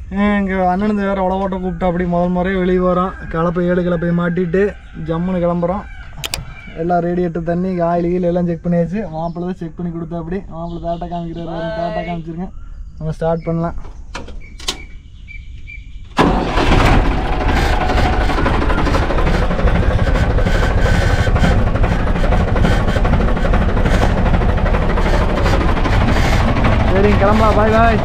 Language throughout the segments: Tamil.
எங்கள் அண்ணனுக்கு வேறு உழவோட்ட கூப்பிட்டு அப்படி முதல் முறையே வெளியே வரோம் கலப்பை ஏழு கலப்பை மாட்டிட்டு ஜம்முன்னு கிளம்புறோம் எல்லாம் ரேடியேட்டர் தண்ணி ஆயில் கீழ் எல்லாம் செக் பண்ணியாச்சு மாப்பிள்ளை தான் செக் பண்ணி கொடுத்தா அப்படி மாப்பிள்ளை தாட்டா காமிக்கிறாரு தாட்டா காமிச்சிருங்க நம்ம ஸ்டார்ட் பண்ணலாம் சரிங்க கிளம்பலாம் பாய் பாய்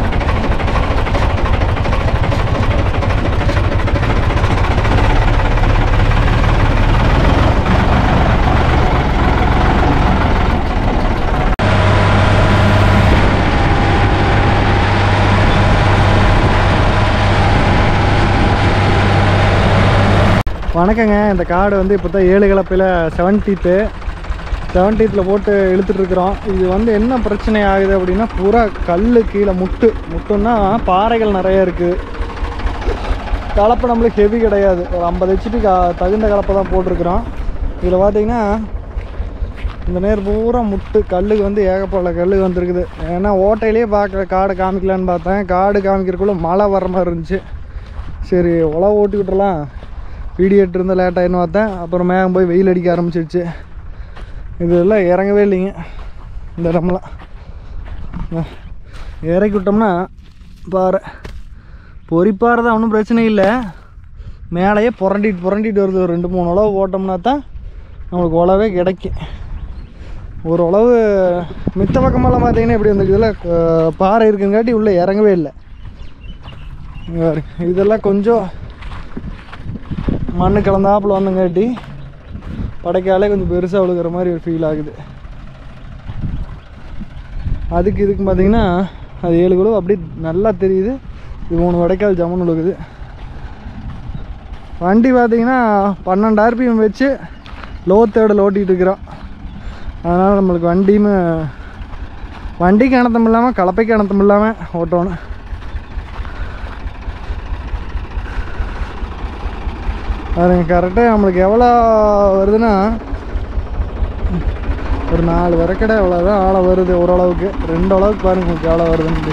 வணக்கங்க இந்த காடு வந்து இப்போ தான் ஏழு கலப்பையில் செவன்டீத்து செவன்டீத்தில் போட்டு இழுத்துட்டு இருக்கிறோம் இது வந்து என்ன பிரச்சனை ஆகுது அப்படின்னா பூரா கல் கீழே முட்டு முட்டுன்னா பாறைகள் நிறைய இருக்குது கலப்பை நம்மளுக்கு ஹெவி கிடையாது ஒரு ஐம்பது ஹெச்பி கா தகுந்த கலப்பை தான் போட்டிருக்கிறோம் இதில் பார்த்தீங்கன்னா இந்த நேர் பூரா முட்டு கல்லுக்கு வந்து ஏகப்பட்ட கல்லுக்கு வந்திருக்குது ஏன்னா ஓட்டையிலேயே பார்க்குற காடை காமிக்கலான்னு பார்த்தேன் காடு காமிக்கிறக்குள்ள மழை வர மாதிரி இருந்துச்சு சரி உழவு ஓட்டி விட்டுறலாம் வீடியோ எடுத்துருந்தா லேட் ஆகின்னு பார்த்தேன் அப்புறம் மேகம் போய் வெயில் அடிக்க ஆரம்பிச்சிருச்சு இதெல்லாம் இறங்கவே இல்லைங்க இந்த இடம்லாம் அஹ், இறக்கி விட்டோம்னா பாறை பொறிப்பாறை தான் ஒன்றும் பிரச்சனை இல்லை மேலேயே புரண்டிட்டு புரண்டிட்டு வருது ஒரு ரெண்டு மூணு உழவு போட்டோம்னா தான் நம்மளுக்கு உழவே கிடைக்கும் ஒரு உழவு மித்த பக்கமெல்லாம் பார்த்தீங்கன்னா இப்படி வந்து இதில் பாறை இருக்குங்காட்டி உள்ளே இறங்கவே இல்லை இங்க பாருங்க. இதெல்லாம் கொஞ்சம் மண்ணு கலந்தாப்புல வந்தங்காட்டி படைக்காலே கொஞ்சம் பெருசாக விழுகிற மாதிரி ஒரு ஃபீல் ஆகுது அதுக்கு இதுக்கு பார்த்தீங்கன்னா அது ஏழு குழு அப்படியே நல்லா தெரியுது இது மூணு வடைக்கால் ஜமன் விழுகுது வண்டி பார்த்தீங்கன்னா பன்னெண்டு ஆர்பிஎம் வச்சு லோ தேர்டில் ஓட்டிகிட்டு இருக்கிறோம் அதனால் நம்மளுக்கு வண்டியும் வண்டிக்கு அனத்தம் இல்லாமல் கலப்பைக்கு அனத்தம் இல்லாமல் ஓட்டணும் பாருங்க கரெக்டாக நம்மளுக்கு எவ்வளோ வருதுன்னா ஒரு நாலு விறக்கடை எவ்வளோதான் ஆழம் வருது ஓரளவுக்கு ரெண்டு அளவுக்கு பாருங்க உங்களுக்கு எவ்வளோ வருதுன்னு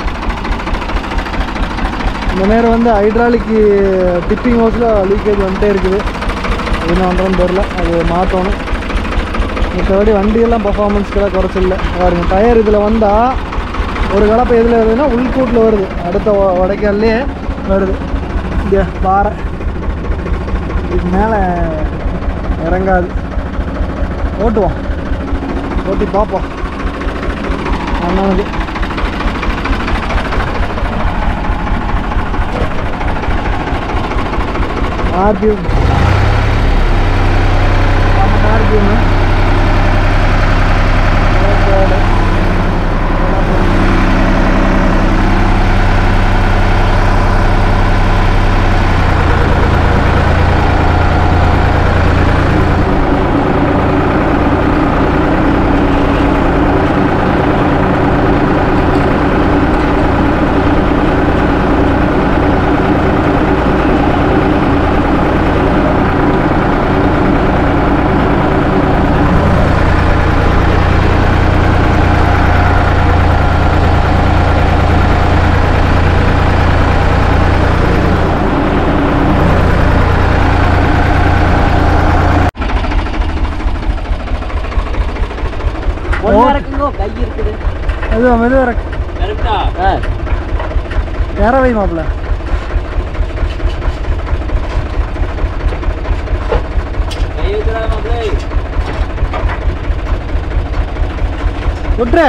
இந்த நேரம் வந்து ஹைட்ராலிக்கு டிப்பிங் ஹோஸில் லீக்கேஜ் வந்துட்டே இருக்குது என்ன பண்ணுறோன்னு தெரில அது மாற்றணும் மற்றபடி வண்டியெல்லாம் பர்ஃபார்மன்ஸ்க்கெல்லாம் குறைச்சில்ல பாருங்க டயர் இதில் வந்தால் ஒரு கலப்பை எதில் வருதுன்னா உள்கூட்டில் வருது அடுத்த வ- வடைக்கால்லே வருது இங்கே பாறை இதுக்கு மேலே இறங்காது ஓட்டுவோம் ஓட்டி பார்ப்போம் அண்ணனுக்கு ஆர்பிஎம் ஆர்பிஎம் ஒண்ணா இருக்குங்கோ கை இருக்குது மெதுவா மெதுவா இறக்கு கரெக்டா இறவை மாப்பிள்ள கை வைக்கிறா மாப்பிள்ளை விட்டுரு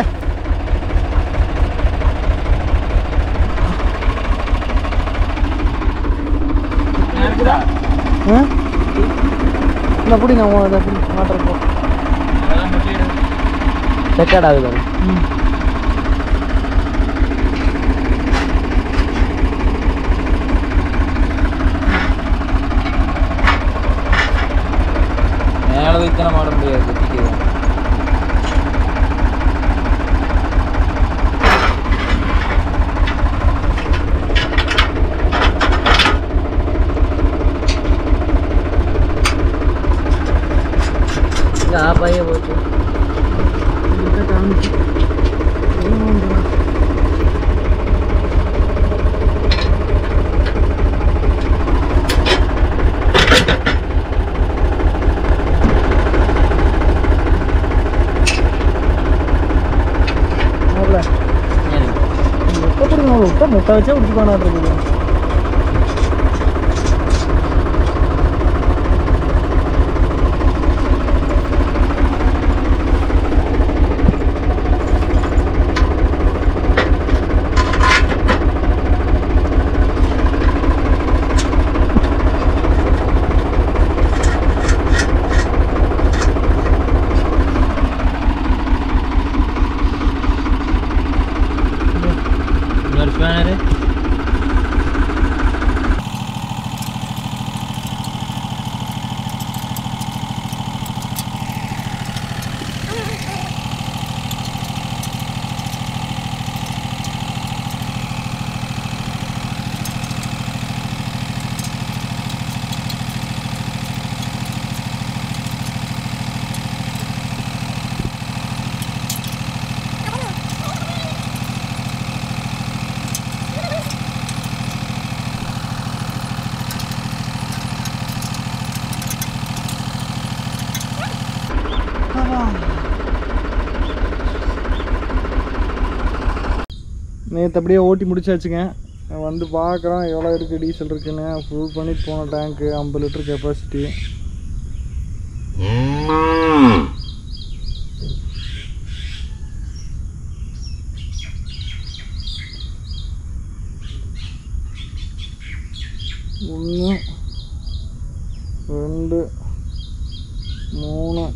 இருக்குதா ஆ இல்லை அப்படி நான் அதை அப்படி மாட்டுறேன் போ செக்கட் ஆகுது ம் மேலே வைத்தன மாட முடியாது குட்டிக்கு ஆ பையன் போச்சு இதுதான் காமிச்சு எவ்வளோ வந்துடும் முட்டை முட்டை வச்சே பிடிச்சிக்கோனா இருக்குது இன்னொரு ஸ்பேனரு நேற்று அப்படியே ஓட்டி முடிச்சாச்சுங்க வந்து பார்க்குறோம் எவ்வளோ இருக்குது டீசல் இருக்குன்னு ஃபுல் பண்ணிட்டு போன டேங்க்கு ஐம்பது லிட்டர் கெப்பாசிட்டி ஒன்று ரெண்டு மூணு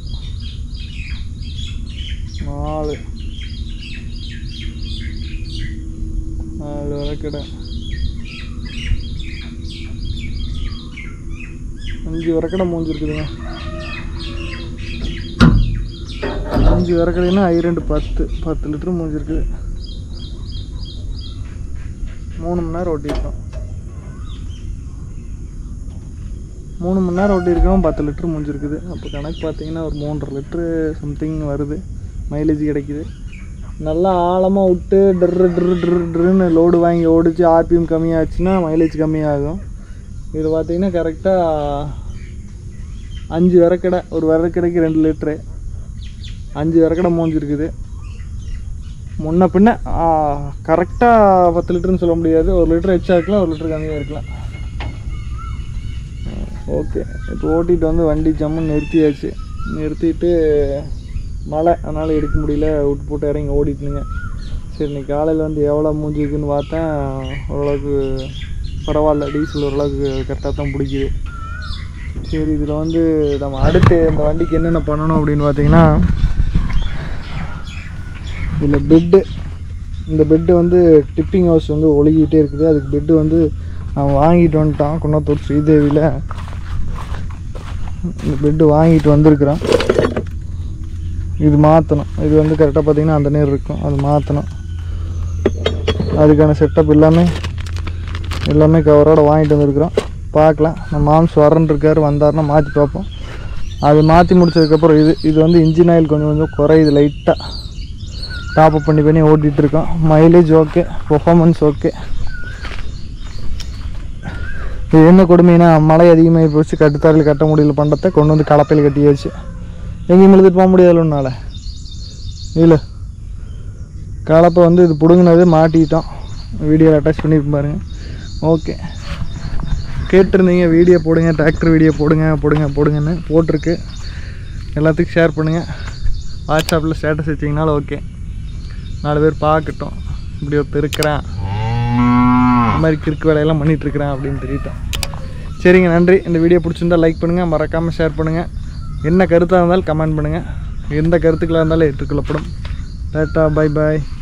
நாலு நாலு விளக்கடை அஞ்சு விறக்கடை மூஞ்சிருக்குதுங்க அஞ்சு விறக்கடைன்னா ஐ ரெண்டு பத்து பத்து லிட்டர் மூஞ்சிருக்குது மூணு மணி நேரம் ஓட்டியிருக்கோம் மூணு மணி நேரம் ஓட்டியிருக்கோம் பத்து லிட்டர் முடிஞ்சிருக்குது அப்போ கணக்கு பார்த்தீங்கன்னா ஒரு மூன்றரை லிட்ரு சம்திங் வருது மைலேஜ் கிடைக்குது நல்லா ஆழமாக விட்டு ட்ரு ட்ரு ட்ரு ட்ருன்னு லோடு வாங்கி ஓடிச்சு ஆர்பிஎம் கம்மியாச்சுன்னா மைலேஜ் கம்மியாகும் இது பார்த்தீங்கன்னா கரெக்டாக அஞ்சு விறக்கடை ஒரு விறக்கடைக்கு ரெண்டு லிட்ரு அஞ்சு விறக்கடை மூஞ்சிருக்குது முன்ன பின்ன கரெக்டாக பத்து லிட்டருன்னு சொல்ல முடியாது ஒரு லிட்டர் எச்சா இருக்கலாம் ஒரு லிட்டர் கம்மியாக இருக்கலாம் ஓகே இப்போ ஓட்டிகிட்டு வந்து வண்டி ஜம்முன்னு நிறுத்தியாச்சு நிறுத்திட்டு மழை அதனால் எடுக்க முடியல விட்டு போட்டு இறங்கி ஓடிட்டுனுங்க சரி இன்னைக்கு காலையில் வந்து எவ்வளோ மூஞ்சிக்குன்னு பார்த்தேன் ஓரளவுக்கு பரவாயில்ல டீசல் ஓரளவுக்கு கரெக்டாக தான் பிடிக்குது சரி இதில் வந்து நம்ம அடுத்து இந்த வண்டிக்கு என்னென்ன பண்ணணும் அப்படின்னு பார்த்தீங்கன்னா இதில் பெட்டு இந்த பெட்டு வந்து டிப்பிங் ஹவுஸ் வந்து ஒழுகிட்டே இருக்குது அதுக்கு பெட்டு வந்து அவன் வாங்கிட்டு வந்துட்டான் குன்னத்தூர் ஸ்ரீதேவியில் இந்த பெட்டு வாங்கிட்டு வந்திருக்கிறான் இது மாற்றணும் இது வந்து கரெக்டாக பார்த்தீங்கன்னா அந்த நேரம் இருக்கும் அது மாற்றணும் அதுக்கான செட்டப் எல்லாமே எல்லாமே கவரோட வாங்கிட்டு வந்திருக்கிறோம் பார்க்கலாம் நம்ம மாம்ஸ் வரன்னு இருக்காரு வந்தாருன்னா மாற்றி பார்ப்போம் அது மாற்றி முடிச்சதுக்கப்புறம் இது இது வந்து இன்ஜின் ஆயில் கொஞ்சம் கொஞ்சம் குறையுது லைட்டாக டாப் அப் பண்ணி பண்ணி ஓட்டிகிட்டு இருக்கோம் மைலேஜ் ஓகே பெர்ஃபார்மன்ஸ் ஓகே இது என்ன கொடுமைனா மழை அதிகமாகி போச்சு கட்டுத்தாரில் கட்ட முடியல பண்டத்தை கொண்டு வந்து கலப்பையில் கட்டியாச்சு எங்கேயும் இழுத்துட்டு போக முடியாது ஒன்றால் இல்லை கலப்பை வந்து இது பிடுங்கினது மாட்டிட்டோம் வீடியோவில் அட்டாச் பண்ணியிருப்பேன் பாருங்க ஓகே கேட்டிருந்தீங்க வீடியோ போடுங்க டிராக்டர் வீடியோ போடுங்க போடுங்க போடுங்கன்னு போட்டிருக்கு எல்லாத்துக்கும் ஷேர் பண்ணுங்கள் வாட்ஸ்அப்பில் ஸ்டேட்டஸ் வச்சிங்கனாலும் ஓகே நாலு பேர் பார்க்கட்டும் இப்படி ஒருத்தர் இருக்கிறேன் இந்த மாதிரி கிறுக்கு வேலையெல்லாம் பண்ணிட்டு இருக்கிறேன் அப்படின்னு தெரியட்டும் சரிங்க நன்றி இந்த வீடியோ பிடிச்சிருந்தா லைக் பண்ணுங்கள் மறக்காமல் ஷேர் பண்ணுங்கள் என்ன கருத்தாக இருந்தாலும் கமெண்ட் பண்ணுங்கள் எந்த கருத்துக்களாக இருந்தாலும் ஏற்றுக்கொள்ளப்படும் டாட்டா பை பாய்